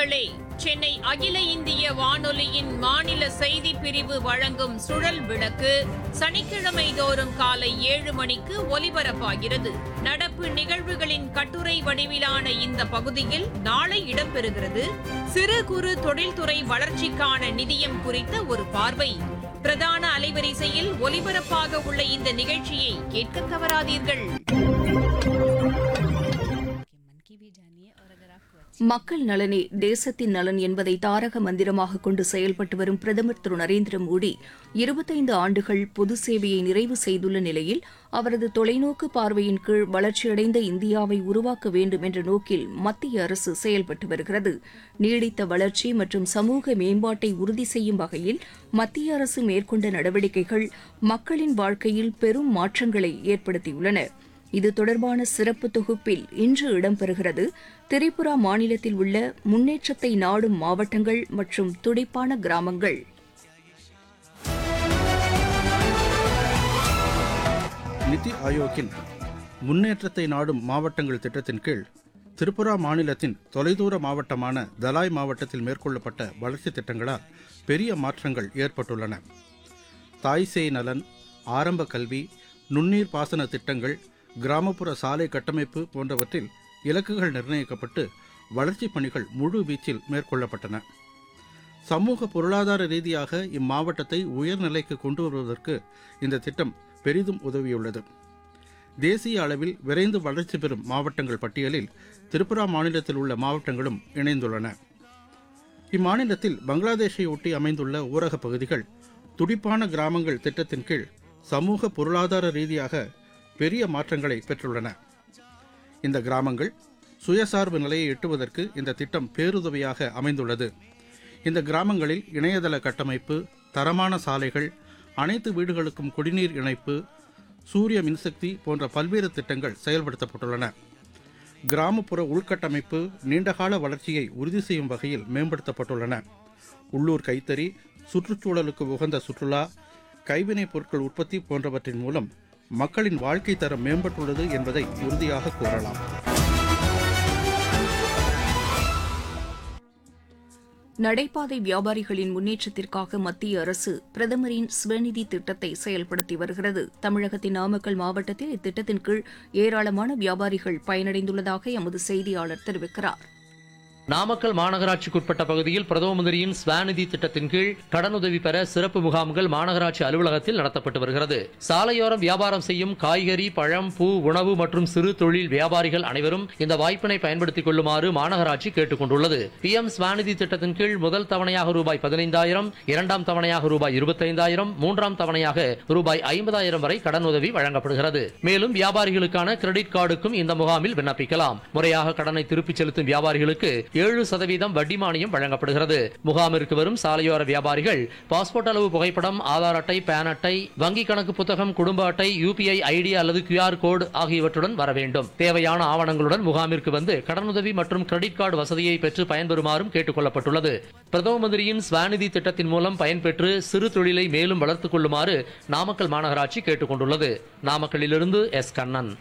நேயர்களே சென்னை அகில இந்திய வானொலியின் மாநில செய்திப் பிரிவு வழங்கும் சுழல் விளக்கு சனிக்கிழமை தோறும் காலை ஏழு மணிக்கு ஒலிபரப்பாகிறது நடப்பு நிகழ்வுகளின் கட்டுரை வடிவிலான இந்த பகுதியில் நாளை இடம்பெறுகிறது சிறு குறு தொழில்துறை வளர்ச்சிக்கான நிதியம் குறித்த ஒரு பார்வை பிரதான அலைவரிசையில் ஒலிபரப்பாக உள்ள இந்த நிகழ்ச்சியை கேட்க தவறாதீர்கள் மக்கள் நலனே தேசத்தின் நலன் என்பதை தாரக மந்திரமாக கொண்டு செயல்பட்டு வரும் பிரதமர் திரு நரேந்திர மோடி இருபத்தைந்து ஆண்டுகள் பொது சேவையை நிறைவு செய்துள்ள நிலையில் அவரது தொலைநோக்கு பார்வையின் கீழ் வளர்ச்சியடைந்த இந்தியாவை உருவாக்க வேண்டும் என்ற நோக்கில் மத்திய அரசு செயல்பட்டு வருகிறது நீடித்த வளர்ச்சி மற்றும் சமூக மேம்பாட்டை உறுதி செய்யும் வகையில் மத்திய அரசு மேற்கொண்ட நடவடிக்கைகள் மக்களின் வாழ்க்கையில் பெரும் மாற்றங்களை ஏற்படுத்தியுள்ளன இது தொடர்பான சிறப்பு தொகுப்பில் இன்று இடம்பெறுகிறது திரிபுரா மாநிலத்தில் உள்ள முன்னேற்றத்தை நாடும் மாவட்டங்கள் மற்றும் துடிப்பான கிராமங்கள் நிதி ஆயோக்கின் முன்னேற்றத்தை நாடும் மாவட்டங்கள் திட்டத்தின் கீழ் திரிபுரா மாநிலத்தின் தொலைதூர மாவட்டமான தலாய் மாவட்டத்தில் மேற்கொள்ளப்பட்ட வளர்ச்சி திட்டங்களால் பெரிய மாற்றங்கள் ஏற்பட்டுள்ளன தாய்சேய் நலன் ஆரம்ப கல்வி நுண்ணீர் பாசன திட்டங்கள் கிராமப்புற சாலை கட்டமைப்பு போன்றவற்றில் இலக்குகள் நிர்ணயிக்கப்பட்டு வளர்ச்சிப் பணிகள் முழு வீச்சில் மேற்கொள்ளப்பட்டன சமூக பொருளாதார ரீதியாக இம்மாவட்டத்தை உயர்நிலைக்கு கொண்டு வருவதற்கு இந்த திட்டம் பெரிதும் உதவியுள்ளது தேசிய அளவில் விரைந்து வளர்ச்சி பெறும் மாவட்டங்கள் பட்டியலில் திரிபுரா மாநிலத்தில் உள்ள மாவட்டங்களும் இணைந்துள்ளன இம்மாநிலத்தில் பங்களாதேஷை ஒட்டி அமைந்துள்ள ஊரகப் பகுதிகள் துடிப்பான கிராமங்கள் திட்டத்தின் கீழ் சமூக பொருளாதார ரீதியாக பெரிய மாற்றங்களை பெற்றுள்ளன இந்த கிராமங்கள் சுயசார்பு நிலையை எட்டுவதற்கு இந்த திட்டம் பேருதவியாக அமைந்துள்ளது இந்த கிராமங்களில் இணையதள கட்டமைப்பு தரமான சாலைகள் அனைத்து வீடுகளுக்கும் குடிநீர் இணைப்பு சூரிய மின்சக்தி போன்ற பல்வேறு திட்டங்கள் செயல்படுத்தப்பட்டுள்ளன கிராமப்புற உள்கட்டமைப்பு நீண்டகால வளர்ச்சியை உறுதி செய்யும் வகையில் மேம்படுத்தப்பட்டுள்ளன உள்ளூர் கைத்தறி சுற்றுச்சூழலுக்கு உகந்த சுற்றுலா கைவினைப் பொருட்கள் உற்பத்தி போன்றவற்றின் மூலம் மக்களின் வாழ்க்கை தரம் மேம்பட்டுள்ளது என்பதை உறுதியாக கூறலாம் நடைபாதை வியாபாரிகளின் முன்னேற்றத்திற்காக மத்திய அரசு பிரதமரின் ஸ்வநிதி திட்டத்தை செயல்படுத்தி வருகிறது தமிழகத்தின் நாமக்கல் மாவட்டத்தில் இத்திட்டத்தின் கீழ் ஏராளமான வியாபாரிகள் பயனடைந்துள்ளதாக எமது செய்தியாளர் தெரிவிக்கிறார் நாமக்கல் மாநகராட்சிக்குட்பட்ட பகுதியில் பிரதம மந்திரியின் ஸ்வாநிதி திட்டத்தின் கீழ் கடனுதவி பெற சிறப்பு முகாம்கள் மாநகராட்சி அலுவலகத்தில் நடத்தப்பட்டு வருகிறது சாலையோரம் வியாபாரம் செய்யும் காய்கறி பழம் பூ உணவு மற்றும் சிறு தொழில் வியாபாரிகள் அனைவரும் இந்த வாய்ப்பினை பயன்படுத்திக் கொள்ளுமாறு மாநகராட்சி கேட்டுக் கொண்டுள்ளது பி எம் ஸ்வாநிதி திட்டத்தின் கீழ் முதல் தவணையாக ரூபாய் பதினைந்தாயிரம் இரண்டாம் தவணையாக ரூபாய் இருபத்தைந்தாயிரம் மூன்றாம் தவணையாக ரூபாய் ஐம்பதாயிரம் வரை கடனுதவி வழங்கப்படுகிறது மேலும் வியாபாரிகளுக்கான கிரெடிட் கார்டுக்கும் இந்த முகாமில் விண்ணப்பிக்கலாம் முறையாக கடனை திருப்பிச் செலுத்தும் வியாபாரிகளுக்கு ஏழு சதவீதம் வட்டி மானியம் வழங்கப்படுகிறது முகாமிற்கு வரும் சாலையோர வியாபாரிகள் பாஸ்போர்ட் அளவு புகைப்படம் ஆதார் அட்டை பேன் அட்டை வங்கி கணக்கு புத்தகம் குடும்ப அட்டை யூபிஐ ஐடி அல்லது கியூஆர் கோடு ஆகியவற்றுடன் வர வேண்டும் தேவையான ஆவணங்களுடன் முகாமிற்கு வந்து கடனுதவி மற்றும் கிரெடிட் கார்டு வசதியை பெற்று பயன்பெறுமாறும் கேட்டுக் கொள்ளப்பட்டுள்ளது பிரதம மந்திரியின் ஸ்வாநிதி திட்டத்தின் மூலம் பயன்பெற்று சிறு தொழிலை மேலும் வளர்த்துக் கொள்ளுமாறு நாமக்கல் மாநகராட்சி கேட்டுக் கொண்டுள்ளது நாமக்கல்லிலிருந்து எஸ் கண்ணன்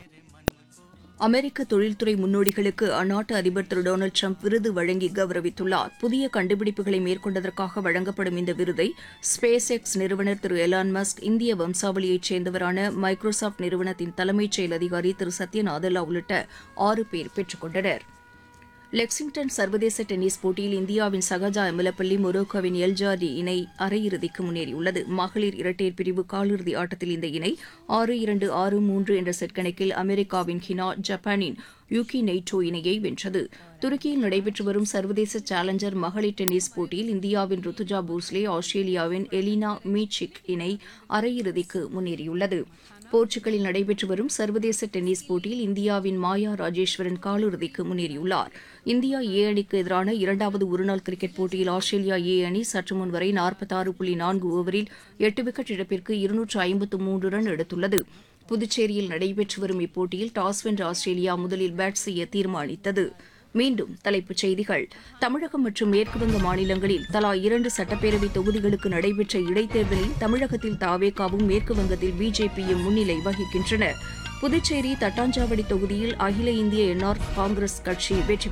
அமெரிக்க தொழில்துறை முன்னோடிகளுக்கு அந்நாட்டு அதிபர் திரு டொனால்டு ட்ரம்ப் விருது வழங்கி கௌரவித்துள்ளார் புதிய கண்டுபிடிப்புகளை மேற்கொண்டதற்காக வழங்கப்படும் இந்த விருதை ஸ்பேஸ் எக்ஸ் நிறுவனர் திரு எலான் மஸ்க் இந்திய வம்சாவளியைச் சேர்ந்தவரான மைக்ரோசாப்ட் நிறுவனத்தின் தலைமைச் செயல் அதிகாரி திரு சத்ய நாதல்லா உள்ளிட்ட ஆறு பேர் பெற்றுக் கொண்டனர் லெக்சிங்டன் சர்வதேச டென்னிஸ் போட்டியில் இந்தியாவின் சகஜா எமலப்பள்ளி மொரோக்கோவின் எல்ஜாடி இணை அரையிறுதிக்கு முன்னேறியுள்ளது மகளிர் இரட்டையர் பிரிவு காலிறுதி ஆட்டத்தில் இந்த இணை ஆறு இரண்டு ஆறு மூன்று என்ற செட் கணக்கில் அமெரிக்காவின் ஹினா ஜப்பானின் யூகி நெய்டோ இணையை வென்றது துருக்கியில் நடைபெற்று வரும் சர்வதேச சேலஞ்சர் மகளிர் டென்னிஸ் போட்டியில் இந்தியாவின் ருத்துஜா போஸ்லே ஆஸ்திரேலியாவின் எலினா மீச்சிக் இணை அரையிறுதிக்கு முன்னேறியுள்ளது போர்ச்சுகலில் நடைபெற்று வரும் சர்வதேச டென்னிஸ் போட்டியில் இந்தியாவின் மாயா ராஜேஸ்வரன் காலிறுதிக்கு முன்னேறியுள்ளார் இந்தியா ஏ அணிக்கு எதிரான இரண்டாவது ஒருநாள் கிரிக்கெட் போட்டியில் ஆஸ்திரேலியா ஏ அணி சற்று முன் வரை நாற்பத்தாறு புள்ளி நான்கு ஓவரில் எட்டு விக்கெட் இழப்பிற்கு இருநூற்று ஐம்பத்து மூன்று ரன் எடுத்துள்ளது புதுச்சேரியில் நடைபெற்று வரும் இப்போட்டியில் டாஸ் வென்ற ஆஸ்திரேலியா முதலில் பேட் செய்ய தீர்மானித்தது மீண்டும் தலைப்புச் செய்திகள் தமிழகம் மற்றும் மேற்குவங்க மாநிலங்களில் தலா இரண்டு சட்டப்பேரவை தொகுதிகளுக்கு நடைபெற்ற இடைத்தேர்தலில் தமிழகத்தில் தாவேகாவும் மேற்குவங்கத்தில் பிஜேபியும் முன்னிலை வகிக்கின்றன புதுச்சேரி தட்டாஞ்சாவடி தொகுதியில் அகில இந்திய என்ஆர் காங்கிரஸ் கட்சி வெற்றி